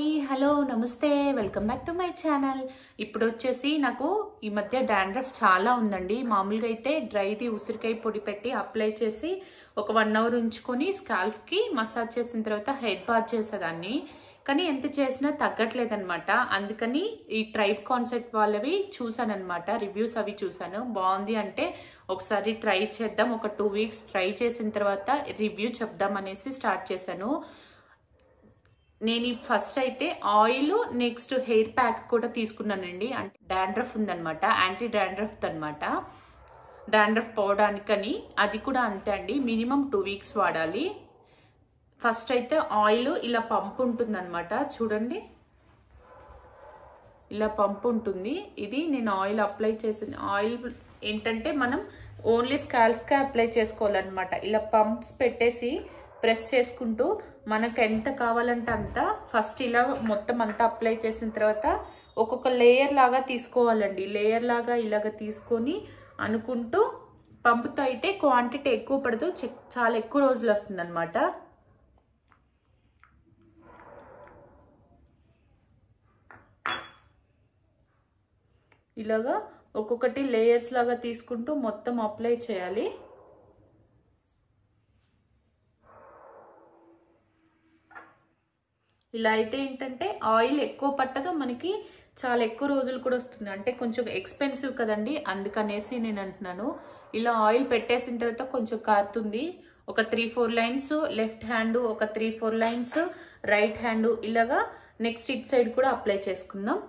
hello నమస్తే welcome back to my channel ఇప్పుడు వచ్చేసి నాకు ఈ మధ్య డాండ్రఫ్ చాలా ఉందండి మామూలుగా అయితే డ్రైది ఉసిరికాయ పొడి పెట్టి అప్లై చేసి ఒక వన్ అవర్ ఉంచుకొని స్కాల్ఫ్కి మసాజ్ చేసిన తర్వాత హెడ్ బాత్ చేసేదాన్ని కానీ ఎంత చేసినా తగ్గట్లేదన్నమాట అందుకని ఈ ట్రైబ్ కాన్సెప్ట్ వాళ్ళవి చూసానమాట రివ్యూస్ అవి చూసాను బాగుంది అంటే ఒకసారి ట్రై చేద్దాం ఒక టూ వీక్స్ ట్రై చేసిన తర్వాత రివ్యూ చెప్దాం అనేసి స్టార్ట్ చేశాను నేను ఈ ఫస్ట్ అయితే ఆయిల్ నెక్స్ట్ హెయిర్ ప్యాక్ కూడా తీసుకున్నానండి అంటే డాండ్రఫ్ ఉందన్నమాట యాంటీ డాండ్రఫ్ అనమాట డాండ్రఫ్ పోవడానికని అది కూడా అంతే అండి మినిమం టూ వీక్స్ వాడాలి ఫస్ట్ అయితే ఆయిల్ ఇలా పంపు ఉంటుందన్నమాట చూడండి ఇలా పంపు ఉంటుంది ఇది నేను ఆయిల్ అప్లై చేసిన ఆయిల్ ఏంటంటే మనం ఓన్లీ స్కాల్ఫ్కే అప్లై చేసుకోవాలన్నమాట ఇలా పంప్స్ పెట్టేసి ప్రెస్ చేసుకుంటూ మనకు ఎంత కావాలంటే అంత ఫస్ట్ ఇలా మొత్తం అంతా అప్లై చేసిన తర్వాత ఒక్కొక్క లేయర్ లాగా తీసుకోవాలండి లేయర్ లాగా ఇలాగ తీసుకొని అనుకుంటూ పంపుతో అయితే క్వాంటిటీ ఎక్కువ పడదు చాలా ఎక్కువ రోజులు వస్తుంది అనమాట ఇలాగా ఒక్కొక్కటి లేయర్స్ లాగా తీసుకుంటూ మొత్తం అప్లై చేయాలి ఇలా అయితే ఏంటంటే ఆయిల్ ఎక్కువ పట్టదు మనకి చాలా ఎక్కువ రోజులు కూడా వస్తుంది అంటే కొంచెం ఎక్స్పెన్సివ్ కదండి అందుకనేసి నేను అంటున్నాను ఇలా ఆయిల్ పెట్టేసిన తర్వాత కొంచెం కారుతుంది ఒక three four lines left hand ఒక three four lines right hand ఇలాగా నెక్స్ట్ ఇట్ సైడ్ కూడా అప్లై చేసుకుందాం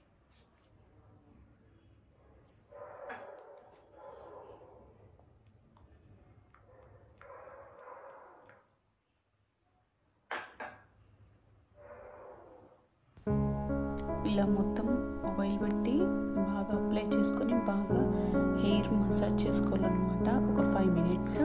ఇలా మొత్తం ఆయిల్ పెట్టి బాగా అప్లై చేసుకొని బాగా హెయిర్ మసాజ్ చేసుకోవాలన్నమాట ఒక ఫైవ్ మినిట్స్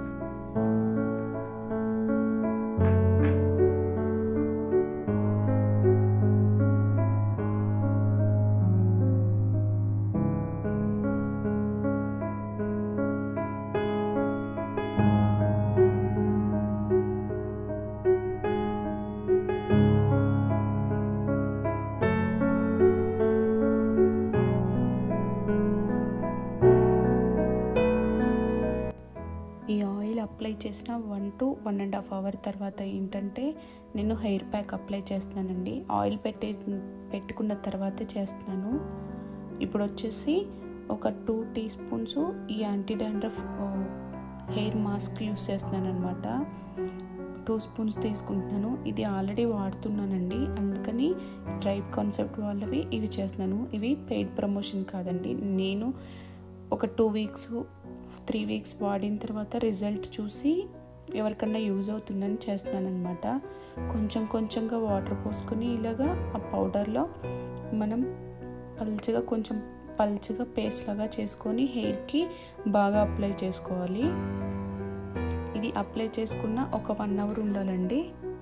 ఈ ఆయిల్ అప్లై చేసిన one to one and half hour తర్వాత ఏంటంటే నేను హెయిర్ ప్యాక్ అప్లై చేస్తున్నానండి ఆయిల్ పెట్టి పెట్టుకున్న తర్వాత చేస్తున్నాను ఇప్పుడు వచ్చేసి ఒక టూ టీ స్పూన్స్ ఈ anti dandruff hair mask use చేస్తున్నాను అనమాట టూ స్పూన్స్ తీసుకుంటున్నాను ఇది ఆల్రెడీ వాడుతున్నానండి అందుకని ట్రైబ్ కాన్సెప్ట్ వాళ్ళవి ఇవి చేస్తున్నాను ఇవి పెయిడ్ ప్రమోషన్ కాదండి నేను ఒక టూ వీక్స్ త్రీ వీక్స్ వాడిన తర్వాత రిజల్ట్ చూసి ఎవరికన్నా యూజ్ అవుతుందని చేస్తున్నాను అనమాట కొంచెం కొంచెంగా వాటర్ పోసుకొని ఇలాగా ఆ పౌడర్లో మనం పల్చగా కొంచెం పల్చగా పేస్ట్ లాగా చేసుకొని హెయిర్కి బాగా అప్లై చేసుకోవాలి ఇది అప్లై చేసుకున్న ఒక వన్ అవర్ ఉండాలండి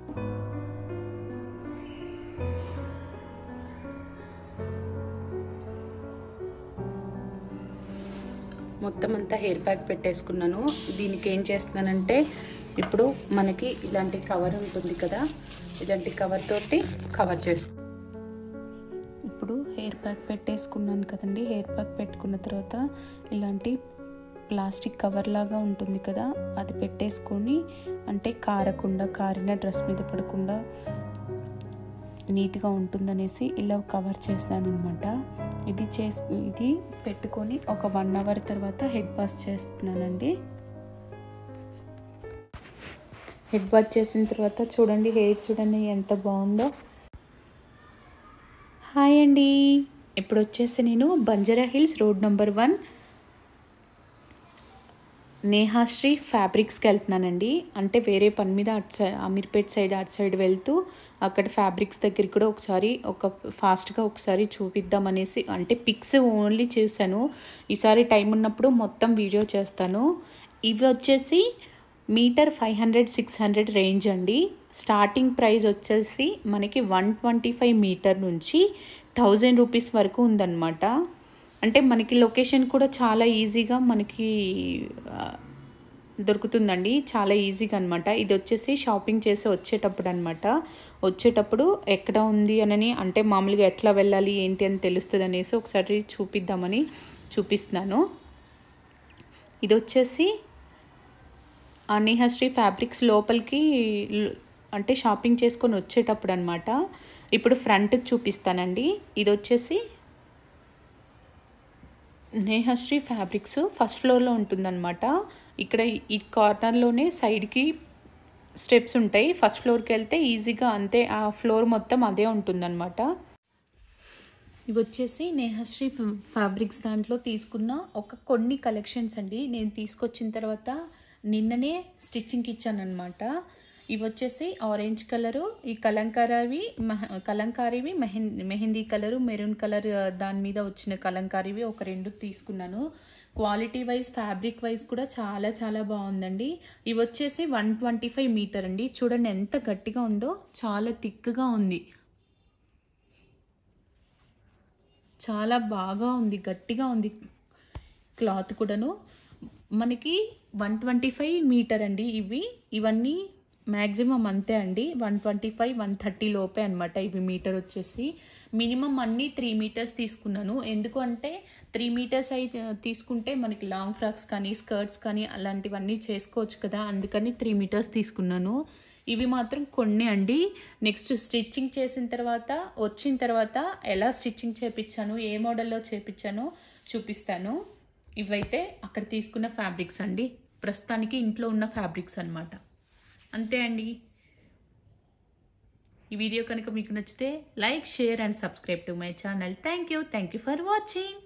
మొత్తం అంతా హెయిర్ ప్యాక్ పెట్టేసుకున్నాను దీనికి ఏం చేస్తున్నానంటే ఇప్పుడు మనకి ఇలాంటి కవర్ ఉంటుంది కదా ఇలాంటి కవర్ తోటి కవర్ చేసు ఇప్పుడు హెయిర్ ప్యాక్ పెట్టేసుకున్నాను కదండి హెయిర్ ప్యాక్ పెట్టుకున్న తర్వాత ఇలాంటి ప్లాస్టిక్ కవర్ లాగా ఉంటుంది కదా అది పెట్టేసుకొని అంటే కారకుండా కారిన డ్రెస్ మీద పడకుండా నీట్గా ఉంటుందనేసి ఇలా కవర్ చేస్తాను అనమాట ఇది చేసి ఇది పెట్టుకొని ఒక వన్ అవర్ తర్వాత హెడ్ వాష్ చేస్తున్నానండి హెడ్ వాష్ చేసిన తర్వాత చూడండి హెయిర్ చూడండి ఎంత బాగుందో హాయ్ అండి ఇప్పుడు వచ్చేసి నేను Banjara hills road number one Nehashri ఫ్యాబ్రిక్స్కి వెళ్తున్నానండి అంటే వేరే పని మీద అటు సైడ్ అమీర్పేట్ సైడ్ అటు సైడ్ వెళ్తూ అక్కడ ఫ్యాబ్రిక్స్ దగ్గరికి కూడా ఒకసారి ఒక ఫాస్ట్గా ఒకసారి చూపిద్దాం అనేసి అంటే పిక్స్ ఓన్లీ చేశాను ఈసారి టైం ఉన్నప్పుడు మొత్తం వీడియో చేస్తాను ఇవి వచ్చేసి meter five hundred six hundred range అండి స్టార్టింగ్ ప్రైస్ వచ్చేసి మనకి వన్ ట్వంటీ ఫైవ్ మీటర్ నుంచి థౌజండ్ రూపీస్ వరకు ఉందన్నమాట అంటే మనకి లొకేషన్ కూడా చాలా ఈజీగా మనకి దొరుకుతుందండి చాలా ఈజీగా అనమాట ఇది వచ్చేసి షాపింగ్ చేసి వచ్చేటప్పుడు అనమాట వచ్చేటప్పుడు ఎక్కడ ఉంది అని అంటే మామూలుగా ఎట్లా వెళ్ళాలి ఏంటి అని తెలుస్తుంది అనేసి ఒకసారి చూపిద్దామని చూపిస్తున్నాను ఇది వచ్చేసి ఆ నేహశ్రీ ఫ్యాబ్రిక్స్ లోపలికి ల్- అంటే షాపింగ్ చేసుకొని వచ్చేటప్పుడు అనమాట ఇప్పుడు ఫ్రంట్కి చూపిస్తానండి ఇది వచ్చేసి నేహశ్రీ ఫ్యాబ్రిక్స్ ఫస్ట్ ఫ్లోర్లో ఉంటుందన్నమాట ఇక్కడ ఈ కార్నర్లోనే సైడ్కి స్టెప్స్ ఉంటాయి ఫస్ట్ ఫ్లోర్కి వెళ్తే ఈజీగా అంతే ఆ ఫ్లోర్ మొత్తం అదే ఉంటుందన్నమాట ఇవి వచ్చేసి నేహశ్రీ ఫ- ఫ్యాబ్రిక్స్ దాంట్లో తీసుకున్న ఒక కొన్ని కలెక్షన్స్ అండి నేను తీసుకొచ్చిన తర్వాత నిన్ననే స్టిచ్చింగ్కి ఇచ్చాను అనమాట ఇవి వచ్చేసి ఆరెంజ్ కలరు ఈ కలంకారవి మహ కలంకారీవి మెహన్ మెహందీ కలరు మెరూన్ కలర్ ఆ, దాని మీద వచ్చిన కలంకారీవి ఒక రెండు తీసుకున్నాను క్వాలిటీ వైజ్ ఫ్యాబ్రిక్ వైజ్ కూడా చాలా చాలా బాగుందండి ఇవి వచ్చేసి వన్ ట్వంటీ ఫైవ్ మీటర్ అండి చూడండి ఎంత గట్టిగా ఉందో చాలా థిక్గా ఉంది చాలా బాగా ఉంది గట్టిగా ఉంది క్లాత్ కూడాను మనకి వన్ ట్వంటీ ఫైవ్ మీటర్ అండి ఇవి ఇవన్నీ మ్యాక్సిమం అంతే అండి one twenty five one thirty లోపే అనమాట ఇవి మీటర్ వచ్చేసి మినిమం అన్నీ త్రీ మీటర్స్ తీసుకున్నాను ఎందుకు అంటే త్రీ మీటర్స్ అయితే తీసుకుంటే మనకి లాంగ్ ఫ్రాక్స్ కానీ స్కర్ట్స్ కానీ అలాంటివన్నీ చేసుకోవచ్చు కదా అందుకని త్రీ మీటర్స్ తీసుకున్నాను ఇవి మాత్రం కొన్ని అండి నెక్స్ట్ స్టిచ్చింగ్ చేసిన తర్వాత వచ్చిన తర్వాత ఎలా స్టిచ్చింగ్ చేపించాను ఏ మోడల్లో చేపించానో చూపిస్తాను ఇవైతే అక్కడ తీసుకున్న ఫ్యాబ్రిక్స్ అండి ప్రస్తుతానికి ఇంట్లో ఉన్న ఫ్యాబ్రిక్స్ అన్నమాట అంతే అండి ఈ వీడియో కనుక మీకు నచ్చితే like share and subscribe to my channel thank you thank you for watching